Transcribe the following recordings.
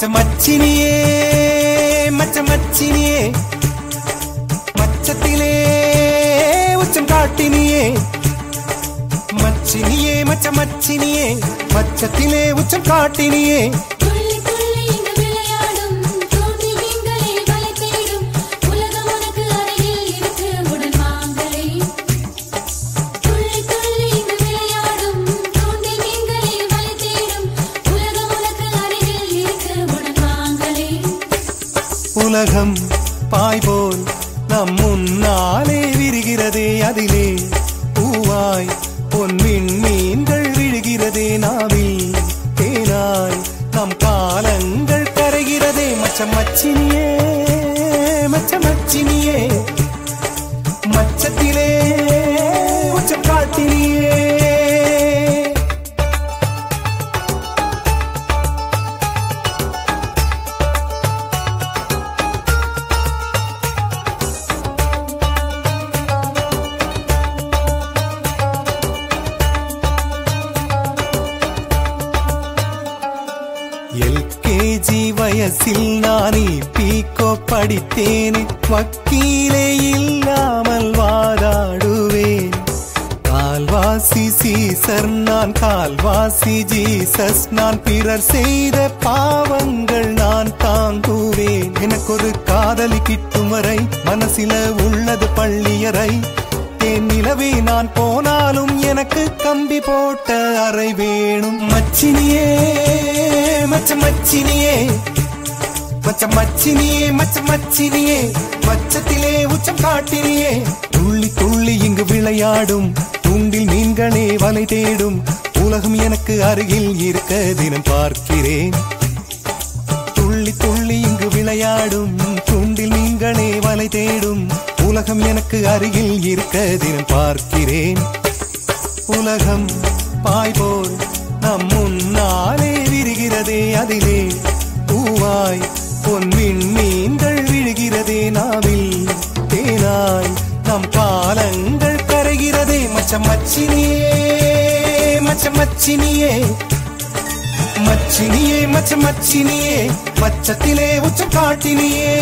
மச்ச மச்சினியே மச்ச மச்சினியே மச்சத்திலே உச்சம் காட்டினியே மச்சினியே மச்ச மச்சினியே மச்சத்திலே உச்சம் காட்டினியே துள்ளி துள்ளி இங்கு விளையாடும் தோன்றி மீன்களை வலை தேடும் உலகம் உனக்கு அருகில் இருக்கு உடன் வாங்கலை துள்ளி துள்ளி இங்கு விளையாடும் தோன்றி மீன்களை வலை தேடும் உலகம் உனக்கு அருகில் இருக்கு உடன் வாங்கலை உலகம் பாய் போல் நம் முன்னாலே விரிகிறதே அதிலே பூவாய் பொன்மின் மீன்கள் விழுகிறதே நாவில் தேனாய் நம் காலங்கள் கரைகிறதே மச்ச மச்சினியே மச்ச மச்சினியே மச்சத்திலே உச்சம் காட்டினியே எல்கேஜி வயசில் நானே பீக்கோ படித்தேனே வக்கீலே இல்லாமல் வாதாடுவேன் கால்வாசி சீசர் நான் கால்வாசி ஜீசஸ் நான் பிறர் செய்த பாவங்கள் நான் தாங்குவேன் எனக்கு ஒரு காதலி கிட்டும் வரை மனசில உள்ளது பள்ளியறை என் நிலவே நான் போனாலும் எனக்கு கம்பி போட்ட அறை வேணும் மச்சினியே மச்ச மச்சினியே மச்ச மச்சினியே மச்ச மச்சினியே மச்சத்திலே உச்சம் காட்டினியே துள்ளி துள்ளி இங்கு விளையாடும் துண்டில் மீன்களே வலை தேடும் உலகம் எனக்கு அருகில் இருக்க தினம் பார்க்கிறேன் துள்ளி துள்ளி இங்கு விளையாடும் துண்டில் மீன்களே வலை தேடும் உலகம் எனக்கு அருகில் இருக்க தினம் பார்க்கிறேன் உலகம் பாய் போல் நம் முன்னாலே விரிகிறதே அதிலே பூவாய் பொன்மின் மீன்கள் விழுகிறதே நாவில் தேனாய் நம் காலங்கள் கரைகிறதே மச்ச மச்சினியே மச்ச மச்சினியே மச்சினியே மச்ச மச்சினியே மச்சத்திலே உச்சம் காட்டினியே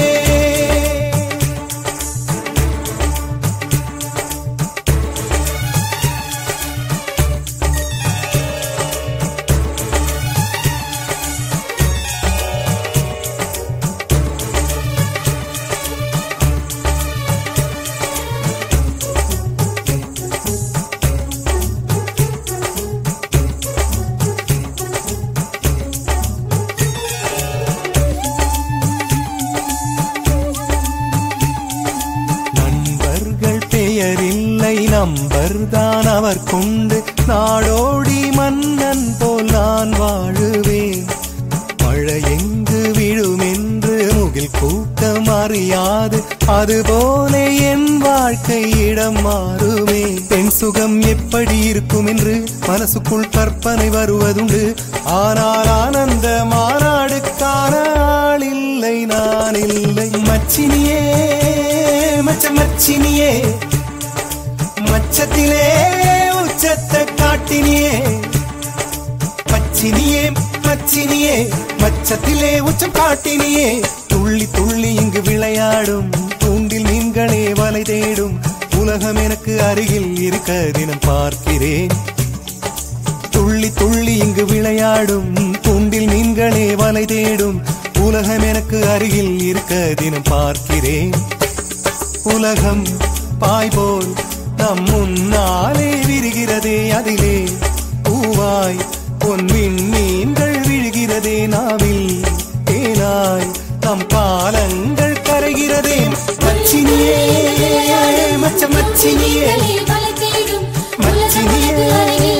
நண்பர்கள் பெயரில்லை நம்பர் தான் அவர் கொண்டு நாடோடி மன்னன் போல் நான் வாழுவேன் மழை எங்கு விழும் என்று முகில் கூட்டம் அறியாது அதுபோல என் வாழ்க்கை இடம் மாறுமே பெண் சுகம் எப்படி இருக்கும் என்று மனசுக்குள் கற்பனை வருவதுண்டு ஆனால் ஆனந்த மாநாடுக்கான ஆள் இல்லை நான் இல்லை மச்சினியே மச்ச மச்சினியே மச்சத்திலே உச்சத்தை காட்டினியே மச்சினியே மச்சினியே மச்சத்திலே உச்சம் காட்டினியே துள்ளி துள்ளி இங்கு விளையாடும் தூண்டில் மீன்களே வலை தேடும் உலகம் எனக்கு அருகில் இருக்க தினம் பார்க்கிறேன் துள்ளி துள்ளி இங்கு விளையாடும் தூண்டில் மீன்களே வலை தேடும் உலகம் எனக்கு அருகில் இருக்க தினம் பார்க்கிறேன் உலகம் பாய் போல் நம் முன்னாலே விரிகிறதே அதிலே பூவாய் பொன்மின் மீன்கள் விழுகிறதே நாவில் தேனாய் நம் காலங்கள் கரைகிறதே மச்சினியே மச்ச மச்சினியே வலை தேடும் உலகம் மச்சினியே உனக்கு அருகில்